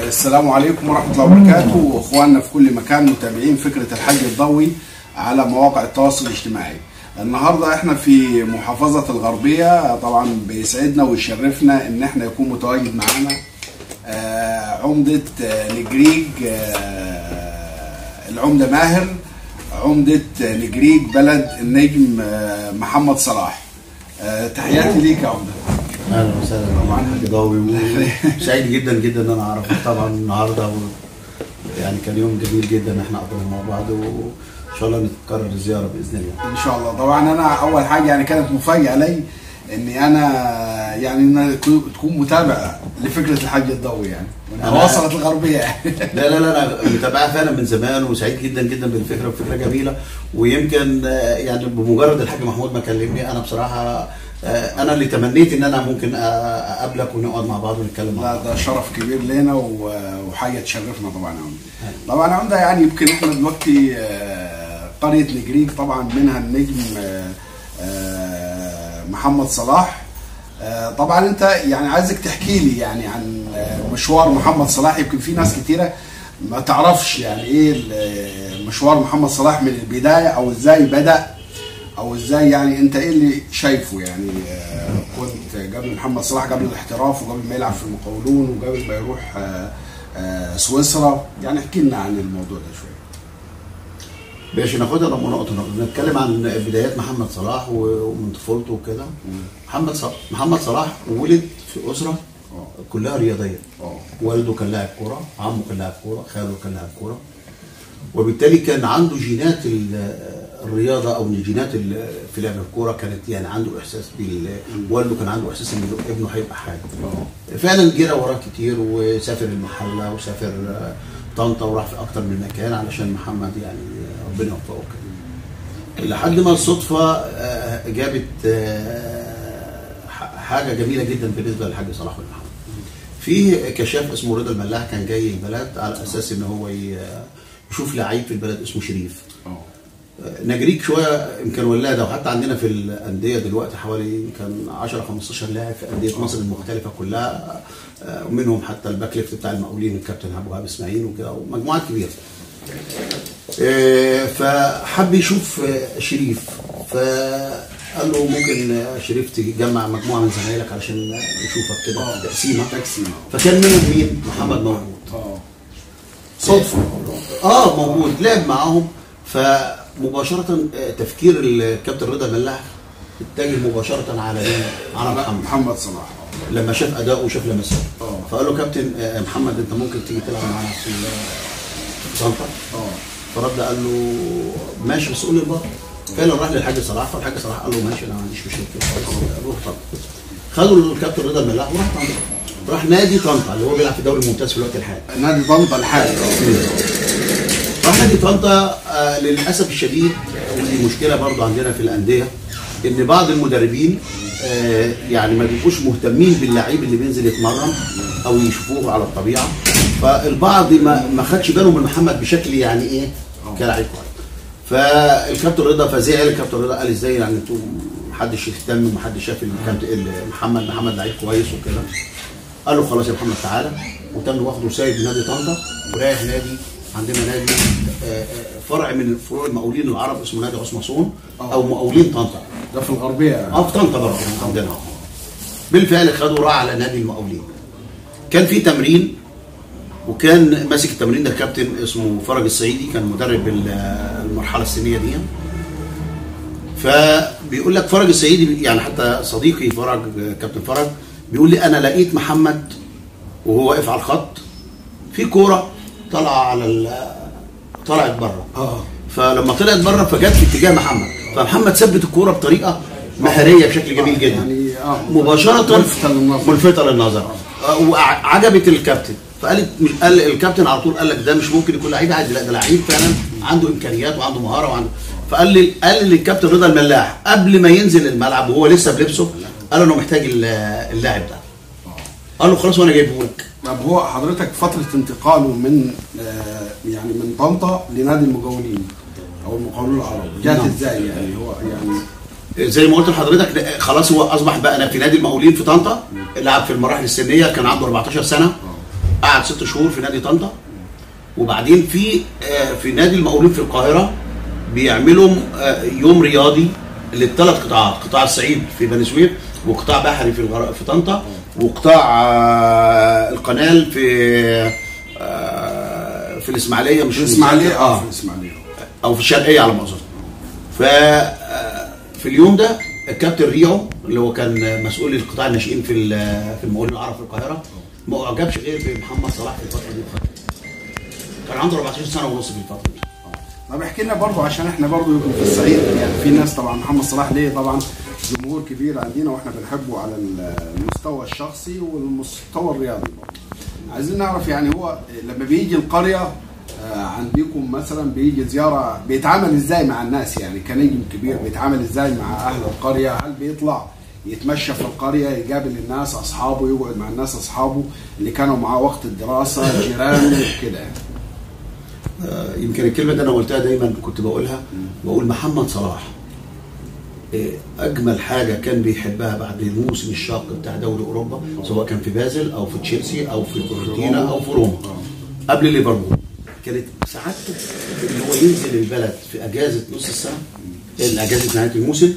السلام عليكم ورحمة الله وبركاته واخواننا في كل مكان متابعين فكرة الحج الضوئي على مواقع التواصل الاجتماعي النهاردة احنا في محافظة الغربية طبعا بيسعدنا ويشرفنا ان احنا يكون متواجد معانا آه، عمدة آه، نجريج آه، العمدة ماهر عمدة نجريج بلد النجم آه، محمد صلاح آه، تحياتي ليك يا عمدة اهلا وسهلا طبعا حاج ضاوي وسعيد جدا جدا ان انا اعرفك طبعا النهارده و... يعني كان يوم جميل جدا ان احنا قضينا مع بعض وان شاء الله نتكرر الزياره باذن الله ان شاء الله طبعا انا اول حاجه يعني كانت مفاجاه لي اني انا يعني ان تكون متابع لفكره الحج الضوئي يعني أنا- وصلت الغربيه يعني لا لا لا انا متابعها فعلا من زمان وسعيد جدا جدا بالفكره وفكره جميله ويمكن آه، يعني بمجرد الحاج محمود ما كلمني انا بصراحه آه، انا اللي تمنيت ان انا ممكن آه، اقابلك ونقعد مع بعض ونتكلم مع لا بعض ده شرف كبير لنا و- وحاجه تشرفنا طبعا يا عمده طبعا يا عمده يعني يمكن احنا دلوقتي آه، قريه نجريج طبعا منها النجم آه، آه، محمد صلاح آه، طبعا انت يعني عايزك تحكي لي يعني عن آه، مشوار محمد صلاح يمكن في ناس كتيره ما تعرفش يعني ايه ال- مشوار محمد صلاح من البدايه او ازاي بدا او ازاي يعني انت ايه اللي شايفه يعني آه، كنت قبل محمد صلاح قبل الاحتراف وقبل ما يلعب في المقاولون وقبل ما يروح آه، آه، سويسرا يعني احكي لنا عن الموضوع ده شويه ماشي ناخدها لما نقطة نقطة نتكلم عن بدايات محمد صلاح و- ومن طفولته وكده محمد صلاح محمد صلاح ولد في أسرة اه كلها رياضية اه والده كان لاعب كورة عمه كان لاعب كورة خاله كان لاعب كورة وبالتالي كان عنده جينات ال- الرياضة أو جينات ال- في لعب الكورة كانت يعني عنده إحساس بال والده كان عنده إحساس إن ابنه هيبقى حاجة فعلا جرى وراه كتير وسافر المحلة وسافر آه، طنطا وراح في أكتر من مكان علشان محمد يعني آه، ربنا يوفقه كده لحد ما الصدفة آه، جابت آه، ح- حاجة جميلة جدا بالنسبة للحاج صلاح بن محمد في كشاف اسمه رضا الملاح كان جاي البلد على اساس ان هو ي- يشوف لعيب في البلد اسمه شريف اه نجريك شويه يمكن ولاده وحتى عندنا في الانديه دلوقتي حوالي يمكن 10 15 لاعب في انديه مصر المختلفه كلها آه، ومنهم حتى الباك ليفت بتاع المقاولين الكابتن ابو وهاب اسماعيل وكده ومجموعات كبيره. آه، فحب يشوف آه، شريف فقال له ممكن آه، شريف تجمع مجموعه من زمايلك علشان نشوفك كده اه في تقسيمه تقسيمه فكان منهم مين؟ محمد موجود اه صدفه اه موجود لعب معاهم فمباشرة آه، تفكير الكابتن رضا ملاح اتجه مباشرة على مين؟ على محمد محمد صلاح لما شاف اداؤه وشاف لمساته اه. فقال له كابتن آه، محمد انت ممكن تيجي تلعب معانا في ال- في طنطا اه فرد قال له ماشي بس قول لي البطل فعلا راح للحاج صلاح فالحاج صلاح قال له ماشي انا ما عنديش مشكله بس روح طنطا خدوا الكابتن رضا الملاح وراح طنطا راح نادي طنطا اللي هو بيلعب في الدوري الممتاز في الوقت الحالي نادي طنطا الحالي راح نادي طنطا آه، للاسف الشديد ودي مشكله برضو عندنا في الانديه ان بعض المدربين آه، يعني ما بيبقوش مهتمين باللعيب اللي بينزل يتمرن او يشوفوه على الطبيعه فالبعض ما ما خدش باله من محمد بشكل يعني ايه كلاعب كويس فالكابتن رضا فزعل الكابتن رضا قال ازاي يعني انتوا محدش يهتم ومحدش شاف الكابتن محمد محمد لعيب كويس وكده قال له خلاص يا محمد تعالى وتم واخده سايب نادي طنطا ورايح نادي عندنا نادي آه، آه، فرع من فروع المقاولين العرب اسمه نادي عثمانصون او مقاولين طنطا ده في الغربيه اه في طنطا برضه عندنا بالفعل خدوا راح على نادي المقاولين كان في تمرين وكان ماسك التمرين ده كابتن اسمه فرج الصعيدي كان مدرب ال- المرحله السنيه دي فبيقول لك فرج الصعيدي يعني حتى صديقي فرج كابتن فرج بيقول لي انا لقيت محمد وهو واقف على الخط في كوره طالعه على ال- طلعت بره اه فلما طلعت بره فجت في اتجاه محمد فمحمد ثبت الكوره بطريقه مهاريه بشكل جميل جدا يعني اه مباشره ملفتة للنظر. ملفتة للنظر آه، وعجبت الكابتن فقالت مش قال الكابتن على طول قال لك ده مش ممكن يكون لعيب عادي لا ده لعيب فعلا عنده امكانيات وعنده مهاره وعنده فقال لي قال للكابتن رضا الملاح قبل ما ينزل الملعب وهو لسه بلبسه قال له انا محتاج ال- اللاعب ده قال له خلاص وانا جايبه لك طب هو حضرتك فتره انتقاله من آه يعني من طنطا لنادي المقاولين او المقاولون العرب جات نعم. ازاي يعني هو يعني زي ما قلت لحضرتك ده خلاص هو اصبح بقى في نادي المقاولين في طنطا لعب في المراحل السنيه كان عنده 14 سنه قعد ست شهور في نادي طنطا وبعدين في آه، في نادي المقاولين في القاهره بيعملوا آه، يوم رياضي للثلاث قطاعات قطاع الصعيد في بني سويف وقطاع بحري في الغر... في طنطا وقطاع آه، القنال في آه، في الاسماعيليه مش في الاسماعيليه اه اه في الاسماعيليه او في الشرقيه على ما اظن ف آه، في اليوم ده الكابتن ريعو اللي هو كان مسؤول القطاع الناشئين في ال- في المقاولين العرب في القاهره ما اعجبش غير بمحمد صلاح في الفتره دي كان عنده 14 سنه ونص في الفتره دي طب احكي لنا برضه عشان احنا برضه يمكن في الصعيد يعني في ناس طبعا محمد صلاح ليه طبعا جمهور كبير عندنا واحنا بنحبه على المستوى الشخصي والمستوى الرياضي برضه. عايزين نعرف يعني هو لما بيجي القريه آه، عندكم مثلا بيجي زياره بيتعامل ازاي مع الناس يعني كنجم كبير بيتعامل ازاي مع اهل القريه هل بيطلع يتمشى في القريه يقابل الناس اصحابه يقعد مع الناس اصحابه اللي كانوا معاه وقت الدراسه جيرانه كده يعني آه، يمكن الكلمه دي انا قلتها دايما كنت بقولها بقول محمد صلاح آه، اجمل حاجه كان بيحبها بعد الموسم الشاق بتاع دوري اوروبا سواء كان في بازل او في تشيلسي او في فيورنتينا او في روما قبل ليفربول كانت سعادته ان هو ينزل البلد في اجازه نص السنه اجازه نهايه الموسم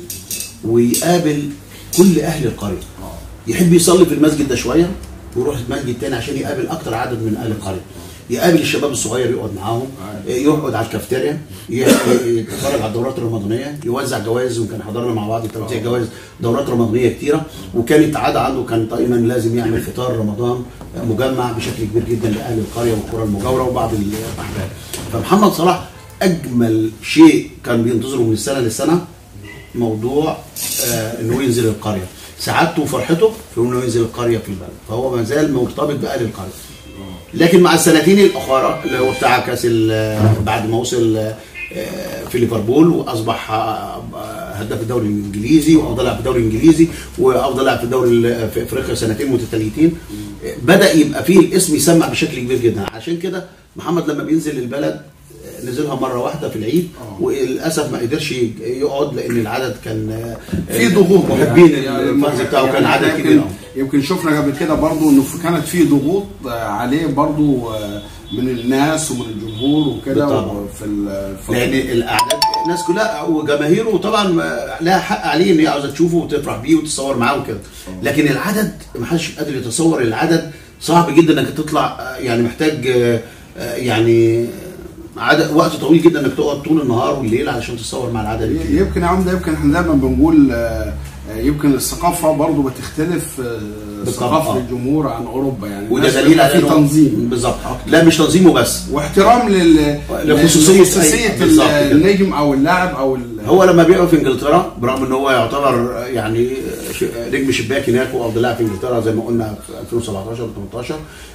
ويقابل كل اهل القريه يحب يصلي في المسجد ده شويه ويروح المسجد تاني عشان يقابل اكتر عدد من اهل القريه يقابل الشباب الصغير يقعد معاهم يقعد على الكافتيريا ي- يتفرج على الدورات الرمضانيه يوزع جوائز وكان حضرنا مع بعض توزيع جوائز دورات رمضانيه كتيره وكانت عاده عنده كان دايما لازم يعمل فطار رمضان مجمع بشكل كبير جدا لاهل القريه والقرى المجاوره وبعض الاحباب فمحمد صلاح اجمل شيء كان بينتظره من السنه للسنه موضوع آه انه ينزل القريه سعادته وفرحته في انه ينزل القريه في البلد فهو ما زال مرتبط باهل القريه لكن مع السنتين الاخرى اللي هو بتاع كاس ال- بعد ما وصل آه، في ليفربول واصبح آه، هداف الدوري الانجليزي وافضل لاعب في الدوري الانجليزي وافضل لاعب في الدوري ال- في افريقيا سنتين متتاليتين آه، بدا يبقى فيه الاسم يسمع بشكل كبير جدا عشان كده محمد لما بينزل البلد آه، نزلها مره واحده في العيد وللاسف ما قدرش يقعد لان العدد كان آه، في ضغوط محبين يعني الفانز بتاعه كان عدد يمكن- كبير أوي. يمكن شفنا قبل كده برضو انه في- كانت في ضغوط آه، عليه برضو آه، من الناس ومن الجمهور وكده بالطبع. في ال- في لان الاعداد الناس كلها وجماهيره طبعا ما- لها حق عليه ان هي عاوزه تشوفه وتفرح بيه وتتصور معاه وكده لكن العدد ما حدش قادر يتصور العدد صعب جدا انك تطلع آه، يعني محتاج آه، آه، يعني عدد وقت طويل جدا انك تقعد طول النهار والليل علشان تتصور مع العدد الكبير يمكن يا عمده يمكن احنا دايما بنقول آه، آه، يمكن الثقافه برضو بتختلف آه، بالطبع، ثقافه آه. الجمهور عن اوروبا يعني وده الناس دليل بيبقى على في إنه- تنظيم بالظبط لا مش تنظيمه بس واحترام لل لخصوصية لخصوصية أي- بالظبط كده. النجم او اللاعب او ال- هو لما بيبقى في انجلترا برغم ان هو يعتبر يعني ش- نجم شباك هناك وافضل لاعب في انجلترا زي ما قلنا في 2017 و18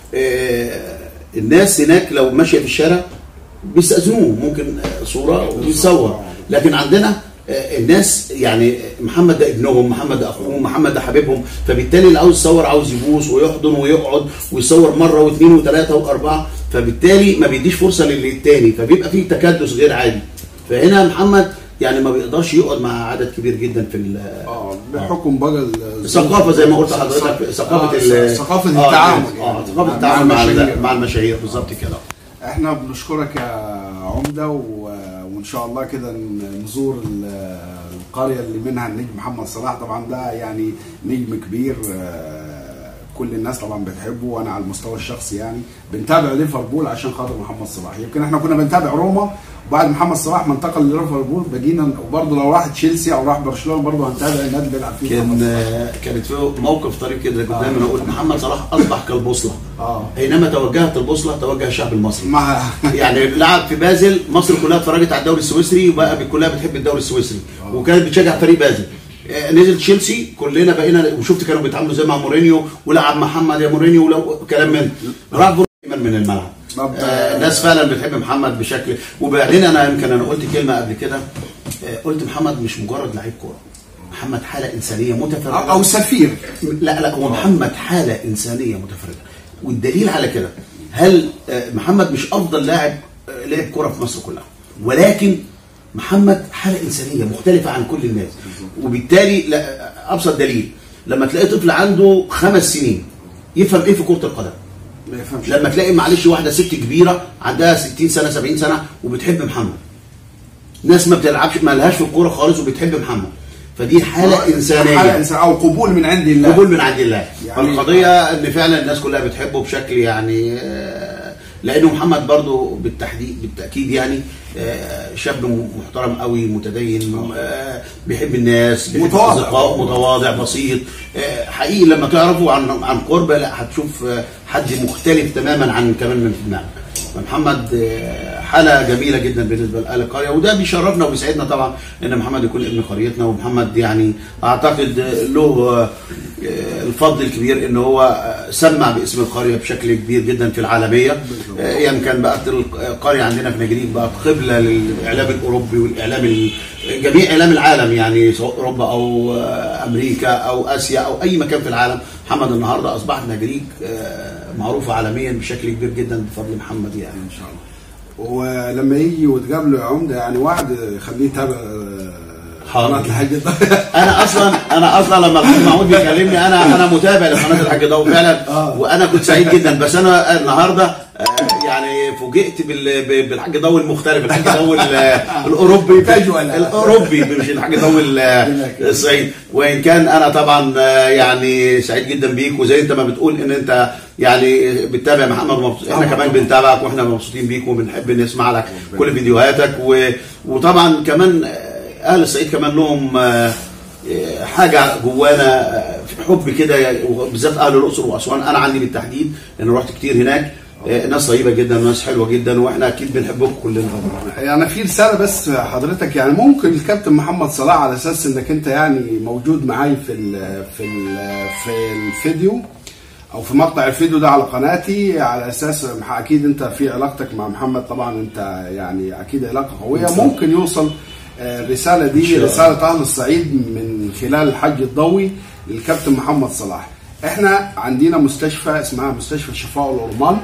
الناس هناك لو ماشيه في الشارع بيستاذنوه ممكن آه، صوره ويتصور لكن عندنا آه، الناس يعني محمد ده ابنهم محمد ده اخوهم محمد ده حبيبهم فبالتالي اللي عاوز يصور عاوز يبوس ويحضن ويقعد ويصور مره واثنين وثلاثه واربعه فبالتالي ما بيديش فرصه للتاني فبيبقى فيه تكدس غير عادي فهنا محمد يعني ما بيقدرش يقعد مع عدد كبير جدا في ال- اه بحكم بقى ال- الثقافه زي ما قلت لحضرتك ثقافه آه، ال- ثقافه آه، التعامل اه ثقافه التعامل مع المشاهير. ال- مع المشاهير بالظبط كده احنا بنشكرك يا عمده و... وان شاء الله كده ن- نزور ال- القريه اللي منها النجم محمد صلاح طبعا ده يعني نجم كبير آه، كل الناس طبعا بتحبه وانا على المستوى الشخصي يعني بنتابع ليفربول عشان خاطر محمد صلاح يمكن احنا كنا بنتابع روما وبعد محمد صلاح ما انتقل لليفربول بقينا وبرضه لو راح تشيلسي او راح برشلونه برضه هنتابع النادي اللي بيلعب فيه محمد كان صلاح. كانت في موقف طريف كده كنت دايما اقول محمد صلاح اصبح كالبوصله اه اينما توجهت البوصله توجه الشعب المصري مع يعني لعب في بازل مصر كلها اتفرجت على الدوري السويسري وبقى كلها بتحب الدوري السويسري وكانت بتشجع فريق بازل آه، نزل تشيلسي كلنا بقينا وشفت كانوا بيتعاملوا زي مع مورينيو ولعب محمد يا مورينيو ولو كلام من راح دايما من الملعب طب، آه، الناس فعلا بتحب محمد بشكل وبعدين انا يمكن انا قلت كلمه قبل كده آه، قلت محمد مش مجرد لعيب كوره محمد حاله انسانيه متفرده او سفير لا لا هو محمد حاله انسانيه متفرده والدليل على كده هل آه، محمد مش افضل لاعب آه، لعب كره في مصر كلها ولكن محمد حاله انسانيه مختلفه عن كل الناس وبالتالي لا ابسط دليل لما تلاقي طفل عنده خمس سنين يفهم ايه في كره القدم ما يفهمش لما تلاقي معلش واحده ست كبيره عندها 60 سنه 70 سنه وبتحب محمد ناس ما بتلعبش ما لهاش في الكوره خالص وبتحب محمد فدي حاله انسانيه حاله انسان او قبول من عند الله قبول من عند الله يعني- فالقضيه ان فعلا الناس كلها بتحبه بشكل يعني آه، لانه محمد برضو بالتحديد بالتاكيد يعني آه، شاب محترم قوي متدين آه، بيحب الناس بيحب متواضع. الأصدقاء، متواضع بسيط آه، حقيقي لما تعرفه عن عن قرب لا هتشوف آه، حد مختلف تماما عن كمان من في دماغك فمحمد آه، حاله جميله جدا بالنسبه لاهل القريه وده بيشرفنا وبيسعدنا طبعا ان محمد يكون ابن قريتنا ومحمد يعني اعتقد له آه، الفضل الكبير ان هو آه، سمع باسم القريه بشكل كبير جدا في العالميه آه، ايام كان بقت القريه عندنا في نجريب بقت قبله للاعلام الاوروبي والاعلام ال- جميع اعلام العالم يعني سواء اوروبا او آه، امريكا او اسيا او اي مكان في العالم محمد النهارده اصبحت نجريج آه، معروفه عالميا بشكل كبير جدا بفضل محمد يعني ان شاء الله ولما يجي وتقابله يا عمده يعني وعد خليه يتابع حاضر. قناه الحاج انا اصلا انا اصلا لما الحاج محمود بيكلمني انا انا متابع لقناه الحاج ضوء فعلا آه. وانا كنت سعيد جدا بس انا النهارده آه، يعني فوجئت بال- ب- بالحاج ضوء المختلف الحاج ضوء ال- الاوروبي Casual. الاوروبي مش الحاج ضوء ال- الصعيد وان كان انا طبعا آه، يعني سعيد جدا بيك وزي انت ما بتقول ان انت يعني بتتابع محمد ومبسوط احنا كمان بنتابعك واحنا مبسوطين بيك وبنحب نسمع لك كل فيديوهاتك و... وطبعا كمان آه، اهل الصعيد كمان لهم آه، آه، حاجه جوانا آه، في حب كده بالذات اهل الاقصر واسوان انا عندي بالتحديد لان رحت كتير هناك آه، ناس طيبه جدا وناس حلوه جدا واحنا اكيد بنحبكم كلنا طبعا يعني في رساله بس حضرتك يعني ممكن الكابتن محمد صلاح على اساس انك انت يعني موجود معاي في ال في ال في الفيديو او في مقطع الفيديو ده على قناتي على اساس اكيد انت في علاقتك مع محمد طبعا انت يعني اكيد علاقه قويه ممكن يوصل آه، الرساله دي شاء الله. رساله اهل الصعيد من خلال الحج الضوي للكابتن محمد صلاح احنا عندنا مستشفى اسمها مستشفى شفاء الأورمان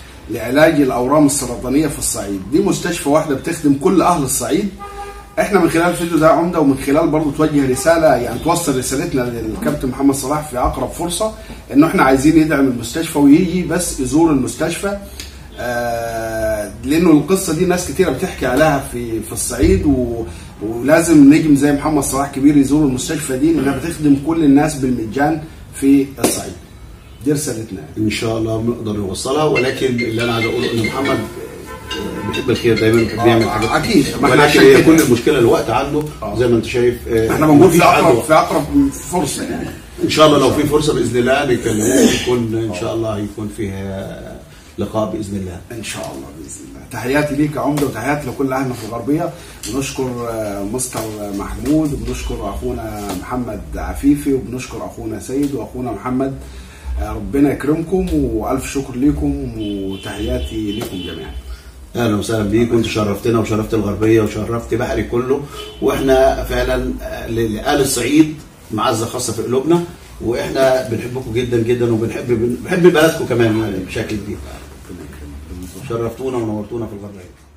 لعلاج الاورام السرطانيه في الصعيد دي مستشفى واحده بتخدم كل اهل الصعيد احنا من خلال الفيديو ده عمده ومن خلال برضه توجه رساله يعني توصل رسالتنا للكابتن محمد صلاح في اقرب فرصه انه احنا عايزين يدعم المستشفى ويجي بس يزور المستشفى آه لانه القصه دي ناس كتيره بتحكي عليها في في الصعيد و ولازم نجم زي محمد صلاح كبير يزور المستشفى دي لانها بتخدم كل الناس بالمجان في الصعيد دي رسالتنا ان شاء الله بنقدر نوصلها ولكن اللي انا عايز اقوله ان محمد آه، بيحب الخير دايما بيحب يعمل آه، حاجات أكيد. ما إحنا ولكن عشان هي كده. كل المشكله الوقت عنده زي ما انت شايف آه، احنا بنقول مفيش في عنده اقرب وقت. في اقرب فرصه يعني ان شاء الله لو في فرصه باذن الله نتكلم يكون ان شاء الله يكون فيها لقاء باذن الله ان شاء الله باذن الله تحياتي ليك يا عمده وتحياتي لكل اهلنا في الغربيه بنشكر آه، مستر محمود وبنشكر اخونا محمد عفيفي وبنشكر اخونا سيد واخونا محمد آه، ربنا يكرمكم والف شكر ليكم وتحياتي ليكم جميعا اهلا وسهلا بيك وانت شرفتنا وشرفت الغربيه وشرفت بحري كله واحنا فعلا آه، لاهل الصعيد معزه خاصه في قلوبنا واحنا بنحبكم جدا جدا وبنحب بنحب بلدكم كمان يعني بشكل كبير شرفتونا ونورتونا في الغربيه